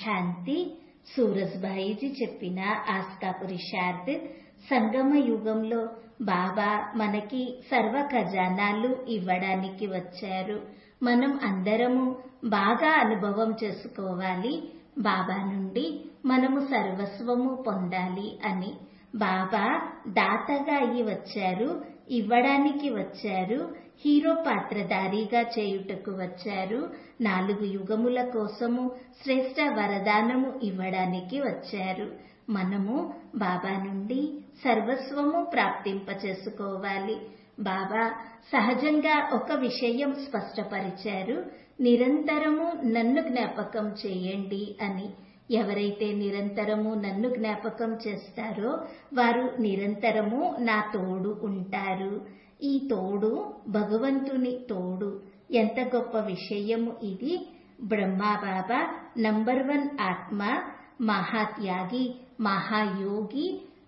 శాంతి సూరజ్భాయిజీ చెప్పిన ఆస్కా పురుషార్థ్ సంగమ యుగంలో బాబా మనకి సర్వ ఖజానాలు ఇవ్వడానికి వచ్చారు మనం అందరము బాగా అనుభవం చేసుకోవాలి బాబా నుండి మనము సర్వస్వము పొందాలి అని బాబా దాతగా అయి వచ్చారు ఇవ్వడానికి వచ్చారు హీరో పాత్రధారిగా చేయుటకు వచ్చారు నాలుగు యుగముల కోసము శ్రేష్ట వరదానము ఇవ్వడానికి వచ్చారు మనము బాబా నుండి సర్వస్వము ప్రాప్తింప చేసుకోవాలి బాబా సహజంగా ఒక విషయం స్పష్టపరిచారు నిరంతరము నన్ను జ్ఞాపకం చేయండి అని ఎవరైతే నిరంతరము నన్ను జ్ఞాపకం చేస్తారో వారు నిరంతరము నా తోడు ఉంటారు ఈ తోడు భగవంతుని తోడు ఎంత గొప్ప విషయము ఇది బ్రహ్మాబాబా నంబర్ వన్ ఆత్మ మహాత్యాగి మహాయోగి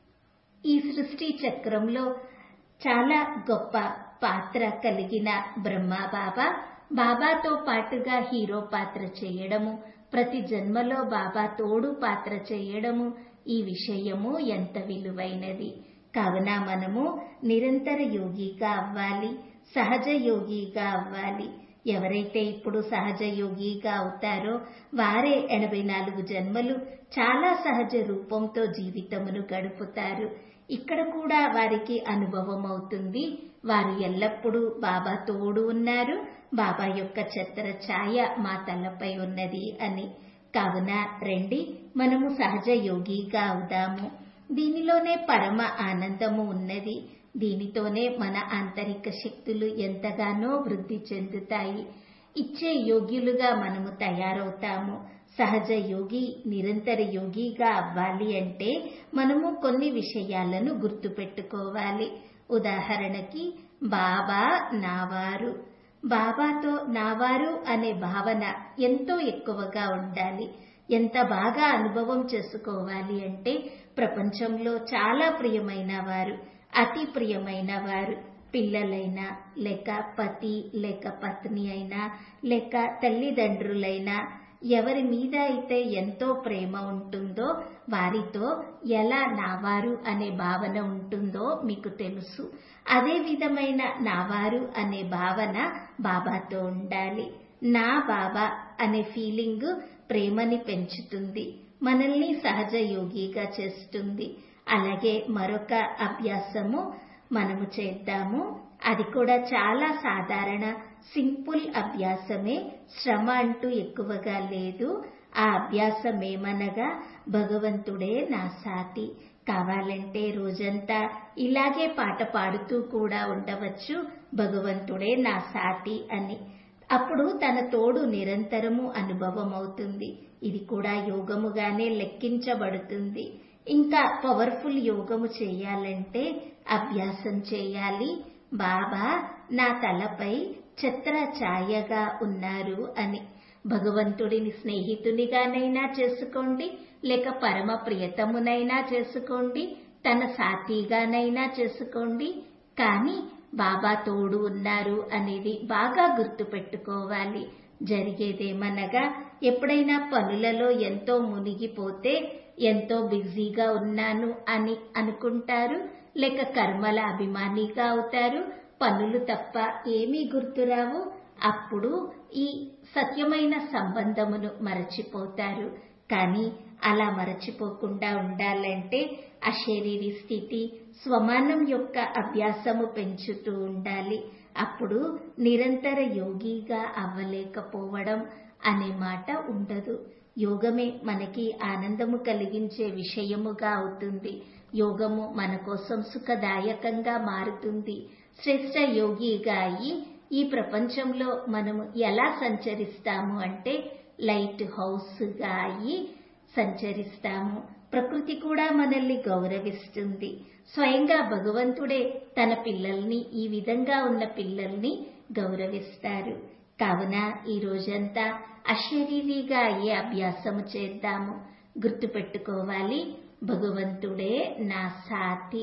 ఈ సృష్టి చక్రంలో చాలా గొప్ప పాత్ర కలిగిన బ్రహ్మాబాబా బాబాతో పాటుగా హీరో పాత్ర చేయడము ప్రతి జన్మలో బాబా తోడు పాత్ర చేయడము ఈ విషయము ఎంత విలువైనది కావున మనము నిరంతర యోగిగా అవ్వాలి సహజ యోగిగా అవ్వాలి ఎవరైతే ఇప్పుడు సహజ యోగిగా అవుతారో వారే ఎనభై నాలుగు జన్మలు చాలా సహజ రూపంతో జీవితమును గడుపుతారు ఇక్కడ కూడా వారికి అనుభవం అవుతుంది వారు ఎల్లప్పుడూ బాబా తోడు ఉన్నారు బాబా యొక్క ఛత్ర ఛాయ మా తలపై ఉన్నది అని కావున రండి మనము సహజ యోగిగా అవుదాము దీనిలోనే పరమ ఆనందము ఉన్నది దీనితోనే మన ఆంతరిక శక్తులు ఎంతగానో వృద్ధి చెందుతాయి ఇచ్చే యోగ్యులుగా మనము తయారవుతాము సహజ యోగి నిరంతర యోగిగా అవ్వాలి అంటే మనము కొన్ని విషయాలను గుర్తుపెట్టుకోవాలి ఉదాహరణకి బాబా నావారు బాబాతో నావారు అనే భావన ఎంతో ఎక్కువగా ఉండాలి ఎంత బాగా అనుభవం చేసుకోవాలి అంటే ప్రపంచంలో చాలా ప్రియమైన వారు అతి ప్రియమైన వారు పిల్లలైనా లేక పతి లేక పత్ని అయినా లేక తల్లిదండ్రులైనా ఎవరి మీద అయితే ఎంతో ప్రేమ ఉంటుందో వారితో ఎలా నావారు అనే భావన ఉంటుందో మీకు తెలుసు అదే విధమైన నావారు అనే భావన బాబాతో ఉండాలి నా బాబా అనే ఫీలింగ్ ప్రేమని పెంచుతుంది మనల్ని సహజ యోగిగా చేస్తుంది అలాగే మరొక అభ్యాసము మనము చేద్దాము అది కూడా చాలా సాధారణ సింపుల్ అభ్యాసమే శ్రమ అంటూ ఎక్కువగా లేదు ఆ అభ్యాసం ఏమనగా భగవంతుడే నా సాటి కావాలంటే రోజంతా ఇలాగే పాట పాడుతూ కూడా ఉండవచ్చు భగవంతుడే నా సాటి అని అప్పుడు తన తోడు నిరంతరము అనుభవం అవుతుంది ఇది కూడా యోగముగానే లెక్కించబడుతుంది ఇంకా పవర్ఫుల్ యోగము చేయాలంటే అభ్యాసం చేయాలి బాబా నా తలపై ఛత్ర ఛాయగా ఉన్నారు అని భగవంతుడిని స్నేహితునిగానైనా చేసుకోండి లేక పరమ ప్రియతమునైనా చేసుకోండి తన సాథీగానైనా చేసుకోండి కానీ బాబా తోడు ఉన్నారు అనేది బాగా గుర్తుపెట్టుకోవాలి జరిగేదేమనగా ఎప్పుడైనా పనులలో ఎంతో మునిగిపోతే ఎంతో బిజీగా ఉన్నాను అని అనుకుంటారు లేక కర్మల అభిమానిగా అవుతారు పనులు తప్ప ఏమీ గుర్తురావు అప్పుడు ఈ సత్యమైన సంబంధమును మరచిపోతారు కానీ అలా మరచిపోకుండా ఉండాలంటే అశరీరి స్థితి స్వమానం యొక్క అభ్యాసము పెంచుతూ ఉండాలి అప్పుడు నిరంతర యోగిగా అవ్వలేకపోవడం అనే మాట ఉండదు యోగమే మనకి ఆనందము కలిగించే విషయముగా అవుతుంది యోగము మన కోసం సుఖదాయకంగా మారుతుంది శ్రేష్ట యోగిగా అయి ఈ ప్రపంచంలో మనము ఎలా సంచరిస్తాము అంటే లైట్ హౌస్గా అయి సంచరిస్తాము ప్రకృతి కూడా మనల్ని గౌరవిస్తుంది స్వయంగా భగవంతుడే తన పిల్లల్ని ఈ విధంగా ఉన్న పిల్లల్ని గౌరవిస్తారు కావున ఈ రోజంతా అశరీరిగా అయ్యే అభ్యాసము చేద్దాము గుర్తుపెట్టుకోవాలి భగవంతుడే నా సాటి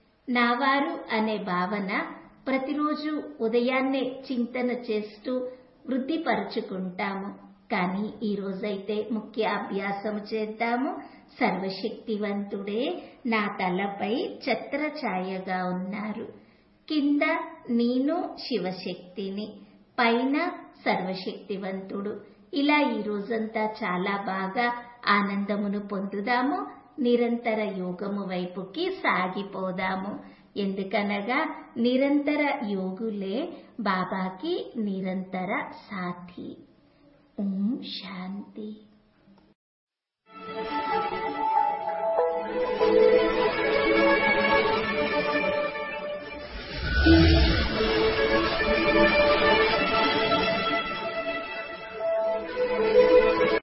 నావారు అనే భావన ప్రతిరోజు ఉదయాన్నే చింతన చేస్తూ వృద్ధిపరుచుకుంటాము కానీ ఈ రోజైతే ముఖ్య అభ్యాసం చేద్దాము సర్వశక్తివంతుడే నా తలపై ఛత్రఛాయగా ఉన్నారు కింద నేను శివశక్తిని పైన సర్వశక్తివంతుడు ఇలా ఈ రోజంతా చాలా బాగా ఆనందమును పొందుదాము నిరంతర యోగము వైపుకి సాగిపోదాము ఎందుకనగా నిరంతర యోగులే బాబాకి నిరంతర సాథి ఓం శాంతి